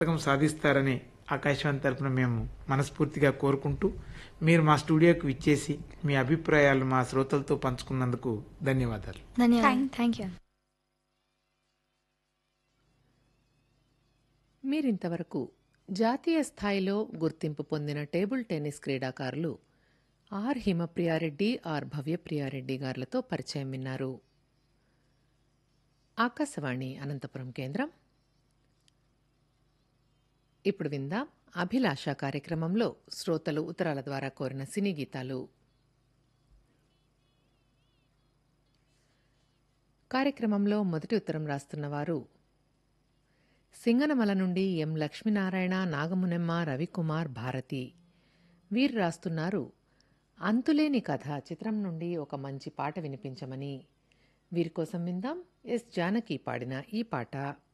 పథకం సాధిస్తారని ఆకాశవాణి తరపున మేము మనస్ఫూర్తిగా కోరుకుంటూ మీరు మా స్టూడియోకి విచ్చేసి మీ అభిప్రాయాలు మా శ్రోతలతో పంచుకున్నందుకు ధన్యవాదాలు ధన్యవాదాలు థ్యాంక్ యూ మీరింతవరకు జాతీయ స్థాయిలో గుర్తింపు పొందిన టేబుల్ టెన్నిస్ క్రీడాకారులు ఆర్ హిమప్రియారెడ్డి ఆర్ భవ్యప్రియారెడ్డి గారులతో పరిచయం విన్నారు ఆకాశవాణి అనంతపురం కేంద్రం ఇప్పుడు విందాం అభిలాష కార్యక్రమంలో శ్రోతలు ఉత్తరాల ద్వారా కోరిన సినీ గీతాలు కార్యక్రమంలో మొదటి ఉత్తరం రాస్తున్నవారు సింగనమల నుండి ఎం లక్ష్మీనారాయణ నాగమునెమ్మ రవికుమార్ భారతి వీరు రాస్తున్నారు అంతులేని కథ చిత్రం నుండి ఒక మంచి పాట వినిపించమని వీరి కోసం విందాం ఎస్ జానకి పాడిన ఈ పాట